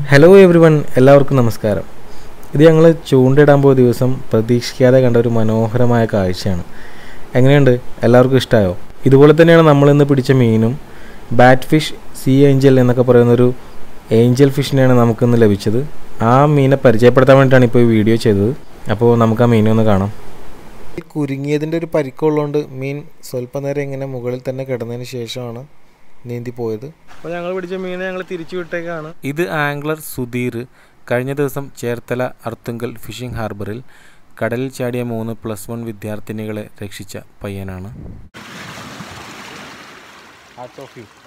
hello every one എല്ലാവർക്കും നമസ്കാരം ഇത് ഞങ്ങൾ ചൂണ്ടയിടാൻ പോയ ദിവസം പ്രതീക്ഷിക്കാതെ കണ്ട ഒരു മനോഹരമായ കാഴ്ചയാണ് എങ്ങനെയുണ്ട് എല്ലാവർക്കും ഇഷ്ടമായോ ഇതുപോലെ തന്നെയാണ് നമ്മൾ ഇന്ന് പിടിച്ച മീനും ബാറ്റ് ഫിഷ് സീ ഏഞ്ചൽ എന്നൊക്കെ പറയുന്നൊരു ഏഞ്ചൽ ഫിഷിനെയാണ് നമുക്കിന്ന് ലഭിച്ചത് ആ മീനെ പരിചയപ്പെടുത്താൻ വേണ്ടിയിട്ടാണ് ഇപ്പോൾ ഈ വീഡിയോ ചെയ്തത് അപ്പോൾ നമുക്ക് ആ മീനെ ഒന്ന് കാണാം കുരുങ്ങിയതിൻ്റെ ഒരു പരിക്കുള്ളതുകൊണ്ട് മീൻ സ്വല്പ നേരം ഇങ്ങനെ മുകളിൽ തന്നെ കിടന്നതിന് ശേഷമാണ് നീന്തി പോയത് അപ്പോൾ ഞങ്ങൾ പിടിച്ച മീനെ ഞങ്ങൾ തിരിച്ചു വിട്ടേക്കാണ് ഇത് ആംഗ്ലർ സുധീർ കഴിഞ്ഞ ദിവസം ചേർത്തല അർത്തുങ്കൽ ഫിഷിംഗ് ഹാർബറിൽ കടലിൽ ചാടിയ മൂന്ന് പ്ലസ് വൺ വിദ്യാർത്ഥിനികളെ രക്ഷിച്ച പയ്യനാണ് ഹാർട്സ് ഓഫ് യു